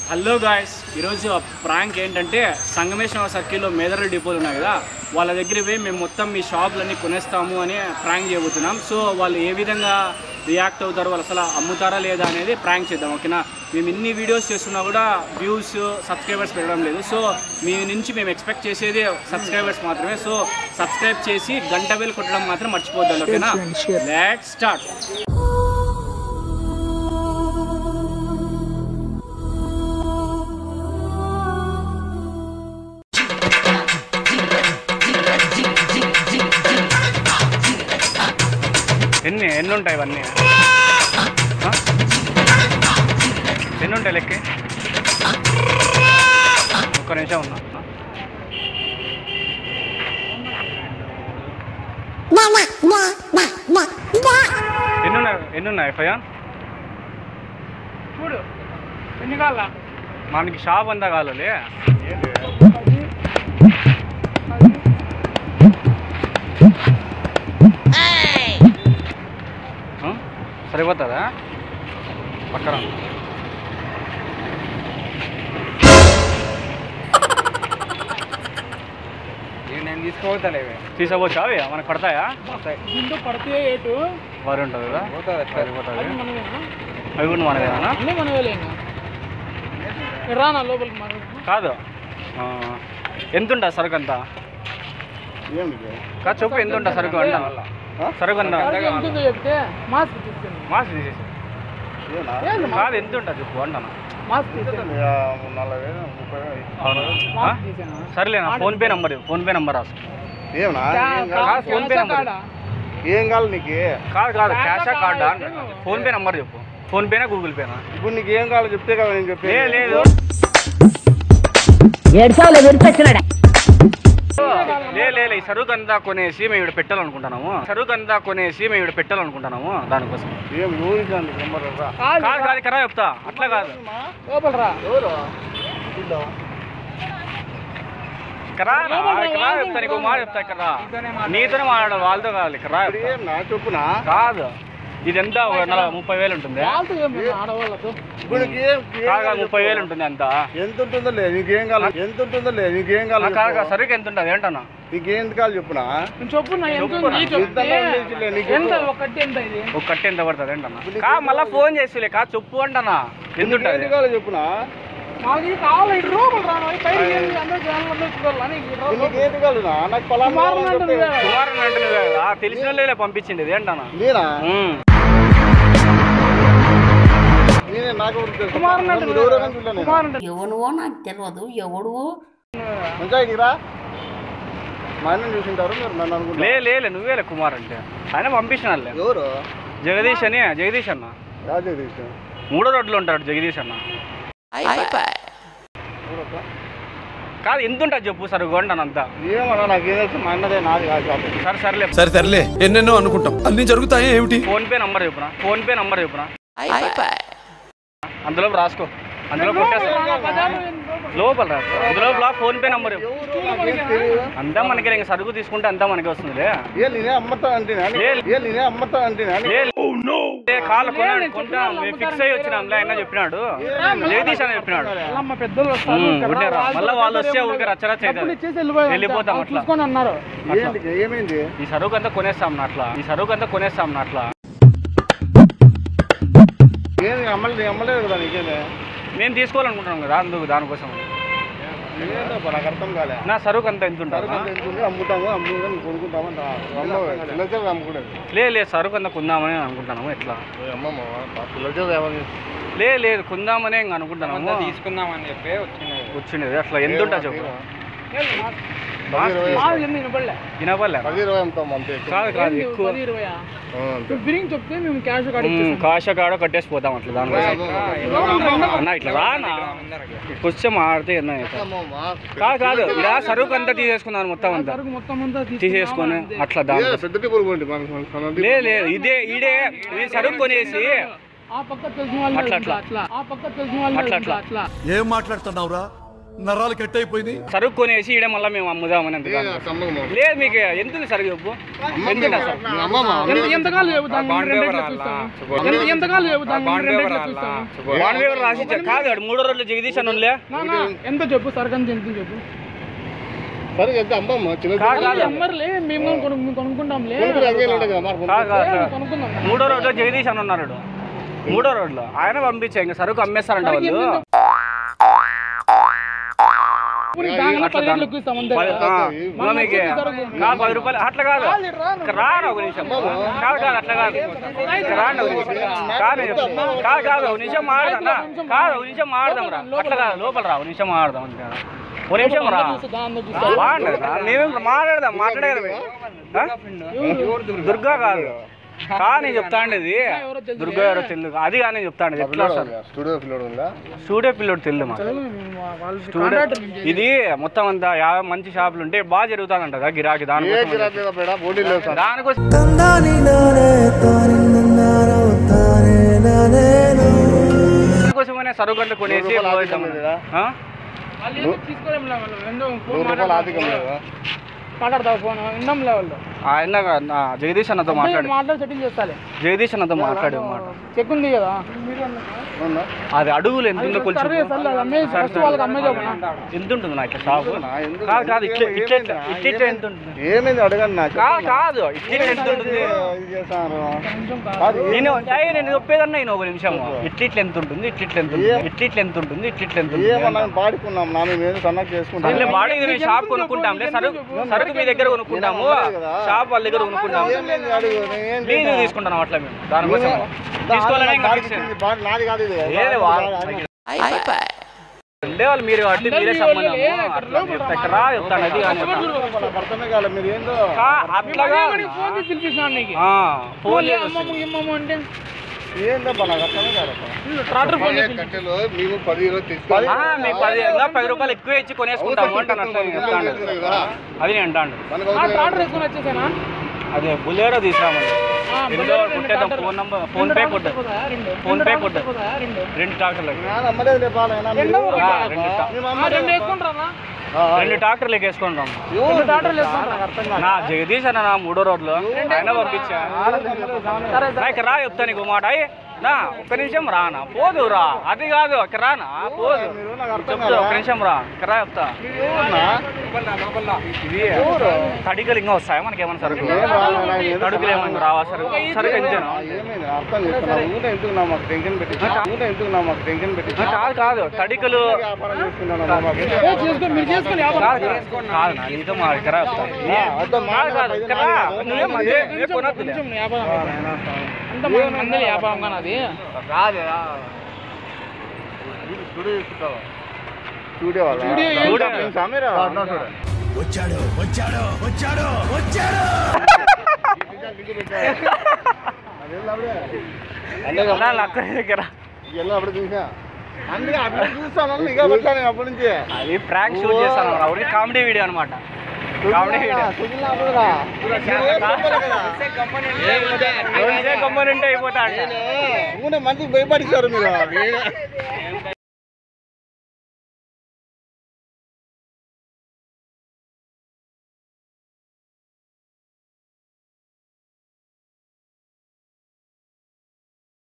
Hello guys ఈరోజు prank ఏంటంటే సంగమేశ్వర సర్కిల్లో మేదర డిపోలు ఉన్నాయి కదా వాళ్ళ దగ్గర పోయి మేము మొత్తం మీ షాపులన్నీ కొనేస్తాము అని ప్రాంక్ చేయబోతున్నాం సో వాళ్ళు ఏ విధంగా రియాక్ట్ అవుతారు వాళ్ళు అసలు అమ్ముతారా లేదా అనేది ప్రాంక్ చేద్దాం ఓకేనా మేము ఇన్ని వీడియోస్ చేస్తున్నా కూడా వ్యూస్ సబ్స్క్రైబర్స్ పెరగడం లేదు సో మీ నుంచి మేము ఎక్స్పెక్ట్ చేసేది సబ్స్క్రైబర్స్ మాత్రమే సో సబ్స్క్రైబ్ చేసి గంట వేలు కొట్టడం మాత్రం మర్చిపోద్దాం ఓకేనా లెట్ స్టార్ట్ ఎన్ని ఎన్ని ఉంటాయి ఇవన్నీ ఆ? ఎన్ని ఉంటాయి లెక్కి ఒక్క నిమిషం ఉన్నా ఎన్ని ఉన్నాయి ఎన్ని ఉన్నాయి ఫయా చూడు ఎన్ని కాళ్ళ మనకి షాప్ అంతా కావాలి ఆ? సరిపోతుందా పక్కన నేను తీసుకోవద్దలేవే తీసుకోవచ్చా అవి మనకు పడతాయా దీంతో పడితే ఏటు వరి ఉంటుంది కదా సరిపోతుంది అది మనమేనా అవి కూడా మనదేనా అన్నీ మనమేలేనా రానా లోపలికి మనం కాదు ఆ, ఎంత ఉంటుంది సరుకు అంతా కాదు చెప్పు ఎంత ఉంటుంది సరుకు అంట సరుకు అంతా ఎంతుందో చెప్తే మాస్క్ తీసుకుంది మాస్ తీసేసి ఏంది కాదు ఎంత ఉంటుంది చెప్పు అంటాను మాస్క్ తీసాను అవును ఆ? మాస్క్ తీసాను సర్లే నా ఫోన్పే నంబర్ ఫోన్పే నంబర్ రాసు ఏమన్నా కాదు, ఫోన్ పే నంబర్. ఏం కావాలి నీకు కాదు కాదు క్యాషా క్యాషా కార్డా కార్డా? ఫోన్పే నంబర్ చెప్పు ఫోన్పేనా గూగుల్ పేనా ఇప్పుడు నీకు ఏం కావాలో చెప్తే కదా నేను చెప్పి లే లేదు ఏడ్చావులే విరిచొచ్చినాడా లే లే లే, ఈ సరుకు అంతా కొనేసి మేము ఇక్కడ పెట్టాలనుకుంటున్నాము సరుకు అంతా కొనేసి మేము ఇక్కడ పెట్టాలనుకుంటున్నాము దానికోసం ఏం ఊరికండి నెంబర్ రా కాదు కాదు ఇక్కడ చెప్తా అట్లా కాదు లోపల రా ఎవరు ఇక్కడ రా, ఇక్కడ రా చెప్తా నీకు మాట చెప్తా ఇక్కడ రా. నీతోనే మాట్లాడాలి వాళ్ళతో కావాలి ఇక్కడ రా ఇప్పుడు చెప్తా. ఏం నా చెప్పునా కాదు ఇది ఎంత ఒక నలభై ముప్పై వేలు ఉంటుంది వాళ్ళతో ఏం పని ఆడవాళ్ళతో ఇప్పుడు నీకు ఏం ఏం కాదు కాదు కావాలి ముప్పై చెప్పు. వేలు ఉంటుంది అంత ఎంత ఉంటుందో లేదు నీకేం కావాలి ఎంత ఉంటుందో లేదు నీకేం కావాలి కాదు కాదు చెప్పు. సరుకు ఎంత ఉంటుంది ఏంటన్నా నీకేం కావాలి చెప్పునా నేను చెప్పు నా ఎంత చెప్పు ఉంది నా. చెప్తే ఇంతలో ఉండేదిలే, నీకు ఎంత చెప్పు. ఒకటి ఎంత ఇది ఒక కట్ట ఎంత పడుతుంది ఏంటన్నా కా మళ్ళీ ఫోన్ చేసిలే కా చెప్పు అంటనా ఎంత నీకు ఉంటుంది ఏంటి కావాలో చెప్పునా నాకు ఇది కావాలి ఇటు రూపాయలు రాను పైన అందరూ జనాలు అందరూ చూడాలని ఈ రూపాయలు. నీకు ఏంటి కావాలనా నాకు పలానా కుమారుని కావాలని అంటుంది చెప్పు. కదా. కుమారన్ అంటే నువ్వే కదా, ఆ తెలిసిన వాళ్ళే పంపించింది ఇది ఏంటన్నా నేనా ఉమ్. నేనే నాకు ఎవరు తెలుసు? కుమారుని అంటుంది మీరు ఎవరో కదా. కానీ చూడలే నేను. కుమారుని అంటుంది. ఎవనువో నాకు తెలియదు ఎవడువో మంచిగా ఇక్కడికి రా మా ఆయన చూసింటారు మీరు నన్ను లే అనుకుంటారు లే లే, నువ్వేలే కుమార్ అంటే ఆయన పంపించినాలే ఎవరు జగదీష్ అని జగదీష్ అన్న రాజేష్ మూడో రోడ్లో ఉంటాడు జగదీష్ అన్న కాదు ఎంత ఉంటుంది చెప్పు సరే కొంటాను అంతా ఏమన్నా నాకు ఏం తెలుసు మా అన్నదే నాది కాదు షాప్ సరే సర్లే సరే సర్లే ఎన్నెన్నో అనుకుంటాం అన్ని జరుగుతాయి ఏమిటి ఫోన్ పే నంబర్ చెప్పునా ఫోన్ పే నంబర్ చెప్పునా అందులో రాసుకో అందులో కొట్టేస్తా రానా, బజార్లో ఏం రూపాయలు? లోపల రా అందులో ఫోన్ పే నంబర్ చెప్పు ఎవరు నాకేం తెలియదు అంతా మనకి ఇంకా సరుకు తీసుకుంటే అంతా మనకి వస్తుందిలే ఏ నేనే అమ్మతా అంటేనా లే. ఏ నేనే అమ్మతా అంటేనా లే, లే, కాళ్ళు కొన్నాడు కొంటా మేము ఫిక్స్ అయ్యి వచ్చినాంలే ఆయన చెప్పినాడు జగదీష్ అని చెప్పినాడు అమ్మ పెద్దలు వస్తారు ఉమ్, ఇక్కడ ఉంటే రా. వాళ్ళతో మళ్ళా వాళ్ళు వస్తే ఏమన్నారు? ఊరికే రచ్చరచ్చ డబ్బులు అవుతుంది. ఇచ్చేసి వెళ్ళిపోయాం వెళ్ళిపోతాం వాళ్ళు అట్లా. చూసుకొని అన్నారు ఏంటి ఏమైంది ఈ సరుకు అంతా కొనేస్తాం నా అట్లా ఈ సరుకు అంతా కొనేస్తాం నా అట్లా ఏం అమ్మలేదు అమ్మలేదు కదా నీకేమే మేము తీసుకోవాలనుకుంటున్నాం కదా అందుకు దానికోసం ఏంటో నాకు అర్థం కాలే నా సరుకు అంతా ఎంత ఉంటుంది సరుకు అంత ఎంత ఉంది, అమ్ముతాము అమ్ముతాము కొనుక్కుంటాము అంట. అమ్మవు, పిల్లలకే అమ్ముకునేది లే లేదు సరుకు అంతా కొందామని అనుకుంటున్నాము ఎట్లా అమ్మమ్మ పిల్లలకే వ్యాపారం లే లేదు కొందామని ఇంకా అనుకుంటున్నాము తీసుకుందామని చెప్పి వచ్చింది వచ్చిండేది అట్లా ఎంత ఉంటుంది చెప్పు పది ఇరవై మాది ఎన్ని వినపడలే వినపడలే పది ఇరవై అమ్ముతాం అంతే కాదు కాదు ఏంది ఎక్కువ పది ఇరవైయా? ఆ, అంతే. నువ్వు బిరింగ్ చెప్తే మేము క్యాష్ కార్డు ఉమ్, కాష కాడ కట్టేసి పోతాం అట్లా దానికోసం అన్న ఇట్లా రానా కొంచెం ఆడితే ఎన్న అవుతుంది. అమ్మమ్మ, కాదు కాదు ఇలా సరుకు అంతా తీసేసుకున్నాను మొత్తం అంతా సరుకు మొత్తం అంతా తీసేసుకొని అంతే. అట్లా ఏ, దాని పెద్ద టిప్పులు పోండి మనకు మనకు సన్నటి లే లేదు ఇదే ఇదే నేను సరుకు కొనేసి ఆ పక్క తెలిసిన వాళ్ళు అట్లా, ఇట్లా, అట్లా. అట్లా ఆ పక్క తెలిసిన వాళ్ళు అట్లా, ఇట్లా, అట్లా. అట్లా ఏం మాట్లాడుతున్నావురా నరాలు కట్ అయిపోయినాయి సరుకు కొనేసి ఈడ మళ్ళీ మేము అమ్ముదామని ఎంత లేదు మీకు ఎంత ఉంది సరుకు చెప్పు ఎంత ఉంది అసలు ఎంత ఎంతకాలం చెబుతాం రెండు రేట్లు ఎక్కువ ఎంత ఎంతకాలం చెబుతాం రెండు రేట్లు ఎక్కువ ఇస్తాము వాన్ పేపర్ రాసి ఇచ్చా. కాదు వాడు మూడో రోజులు జగదీష్ అని ఉండే నాన్న ఎంత చెప్పు సరికంత ఎంత చెప్పు సరే ఎంత అమ్మమ్మ చిన్న కాదు కాదు ఎమ్మర్లే మేము కొను- మేము కొనుక్కుంటాంలే కొనుక్కులు అంగేలు ఉంటాయి కదా మరి కాదు కాదు సార్. కొనుక్కుందాం మూడో రోజులో జగదీష్ అని ఉన్నాడు మూడో రోజులో ఆయన పంపించా ఇంకా సరుకు అమ్మేస్తారంట వాళ్ళు ఇప్పుడు దానిలో పది రేట్లు ఎక్కువ ఇస్తాం అంతే పది- కదా. ఆ, ఇంకా మీకు కాదు పది రూపాయలు అట్లా కాదు ఇక్కడ రాను ఒక నిమిషం కాదు కాదు అట్లా కాదు ఇక్కడ రాను ఒక నిమిషం కాదు నేను చెప్తున్నా. కాదు కాదు ఒక నిమిషం మాడదాం కాదు ఒక నిమిషం మాడదాం రా అట్లా కాదు లోపల రా ఒక నిమిషం మాడదాం అంతే ఒక నిమిషం రా దానిలో చూస్తా. బాగుండదు రా మేమేం మాట్లాడదాం మాట్లాడే కదా మేము. ఆ? దుర్గా కాదు కానీ చెప్తా ఉండేది దుర్గా ఎవరో తెలుగు అది కానీ చెప్తా ఉండేది ఎట్లా వస్తుంది స్టూడియో పిల్లడు ఉందా స్టూడియో పిల్లోడు తెలుగు మా మేము వాళ్ళు స్టూడియో ఇది మొత్తం అంతా యాభై మంచి షాపులు ఉంటే బాగా జరుగుతుందంట కదా గిరాకీ ఏ దానికోసం గిరాకీ లేదా బేడా పోటీ లేవు సార్ దానికోసం దానికోసమనే సరుకులు కొనేసి నూరు రూపాయలు పోయిద్దాం. ఆర్థికం లేదా? ఆ? వాళ్ళు ఏదో తీసుకోలేంలే వాళ్ళు ఏందో ఫోన్ నూరు రూపాయలు ఆర్థికం లేదా మాట్లాడతావు ఫోన్ విన్నాంలే వాళ్ళు ఆయన నా జగదీష్ అన్నతో మాట్లాడు మాట్లాడి సెటిల్ చేస్తాలే జగదీష్ అన్నతో మాట్లాడు మాట చెక్ ఉంది కదా అవునా? అది అడుగులు ఎంత ఉందో కొంచెం సరే సర్లే అది అమ్మే ఫస్ట్ వాళ్ళకి అమ్మే చెప్పు ఎంత ఉంటుంది నా ఇట్లా షాపు నా ఎందుకు? కాదు కాదు ఇట్లా ఇట్లా ఇట్లా ఇట్లా ఇట్లా ఎంత ఉంటుంది ఏమైంది అడగండి నాకు కాదు కాదు ఇట్లా ఇట్లా ఎంత ఉంటుంది ఇది చేస్తాను కాదు నేను అయ్యి నేను చెప్పేదన్నా నేను ఒక నిమిషం ఇట్లా ఇట్లా ఎంత ఉంటుంది ఇట్లా ఇట్లా ఎంత ఉంటుంది ఇట్లా ఇట్లా ఎంత ఉంటుంది ఇట్లా ఇట్లా ఎంత ఉంటుంది ఏమన్నా పాడుకున్నాం నా మేము సన్నగా చేసుకుంటాం దీనిలో బాడీ మేము షాప్ కొనుక్కుంటాంలే సరుకు సరుకు మీ దగ్గర కొనుక్కుంటాము షాప్ వాళ్ళ దగ్గర కొనుక్కుంటాము ఏమైంది అడుగు నేను ఏం లీజు తీసుకుంటాను అట్లా మేము దానికోసం తీసుకోవాలనే ఇంకా ఫిక్స్ అయ్యింది. బాడీ నాది కాదు ఇది ఏది వా- ఉండే వాళ్ళు మీరు కాబట్టి మీరే సంబంధం అట్లా చెప్తా ఇక్కడ రా చెప్తాను అది కానీ నాకు అర్థమే కాలేదు మీరు ఏందో కా- అట్లాగా ఫోన్ చేసి పిలిపిస్తున్నాను నీకు ఆ, ఫోన్ చేసి అమ్మమ్మ ఇమ్మమ్మ అంటే ఏందబ్బా నాకు అర్థమే కాదబ్బా ట్రాక్టర్ ఫోన్ చేసి కట్టెలు మేము పది రోజు తెచ్చుకోవాలి ఆ, మీకు పది ఇంకా పది రూపాయలు ఎక్కువ ఇచ్చి కొనేసుకుంటాము అంటాను అట్లా నేను చెప్తాను అది నేను అంటాను మనకు ఆ, ట్రాక్టర్ వేసుకొని వచ్చేసానా అదే బుల్లెరో తీసుకురామని ఆ, ఎందులో బుల్లెరో రెండు కొట్టేద్దాం ట్రాక్టర్లు. ఫోన్ నంబర్ ఫోన్ రెండు పే ట్రాక్టర్లు కొట్టు పోతాయా? రెండు ఫోన్ రెండు పే ట్రాక్టర్లు కొట్టు పోతాయా? రెండు రెండు ట్రాక్టర్లకి నమ్మలేదు లేపాలైనా రెండో మీరు- ఒకటా? ఆ, రెండు ట్రా- మేము ఆ, అమ్మలేదు. రెండు వేసుకుంటారా ఆ, ఆ. రెండు ట్రాక్టర్లు వేసుకొని రాము రెండు ట్రాక్టర్లు వేసుకుంటారా అర్థం కాదు నా జగదీష్ అన్న నా మూడో రోడ్లో ఆయన పంపించా సరే నా ఇక్కడ రా చెప్తా నీకు మాట అయ్యి నా ఒక్క నిమిషం రానా పోదు రా అది కాదు ఇక్కడ రానా పోదు మీరు నాకు అర్థం చెప్తా కాదా? ఒక్క నిమిషం రా ఇక్కడ రా చెప్తా ఏమన్నా? ఇది తడికలు ఇంకా వస్తాయా మనకి ఏమైనా సరుకు ఏం రాలేదు, నాకు ఏదో తడుకులు ఏమైనా రావా సరుకు సరుకు ఎంతేనా ఆ, ఏమైంది అర్థం చేస్తున్నా ఊట ఎందుకు నా మాకు టెన్షన్ పెట్టి ఊట ఎందుకు నా మాకు టెన్షన్ పెట్టి కాదు కాదు తడికలు వ్యాపారం చేసుకున్నాను నా మాకు ఏ, చేసుకో మీరు చేసుకొని కాదు వ్యాపారం కాదు కాదు నా నీతో మా ఇక్కడ చెప్తా అర్థం కాదు కాదు ఇక్కడ రా. నువ్వే మధ్య నువ్వే కొనొద్దులే. కొంచెం వ్యాపారం అంత మన మంది వ్యాపారం కానీ అది రాదే స్టూడియో వాళ్ళ స్టూడియో ఏం స్టూడియో. నేను సమీరా వచ్చాడు వచ్చాడు వచ్చాడు వచ్చాడు నా లక్క దగ్గర ఎలా అప్పుడు చూసా అందుకే అప్పుడు చూస్తాను ఇక పెట్టా నేను అప్పటి నుంచి అది ప్రాంక్ షూట్ చేస్తాను ఎవరికి కామెడీ వీడియో అనమాట కామెడీ వీడియో సుజిల్ అప్పుడురా. నువ్వే చెప్పాలి కదా. కంపెనీ అయిపోతా అంటే ఊనే మంచికి భయపడిస్తారు మీరు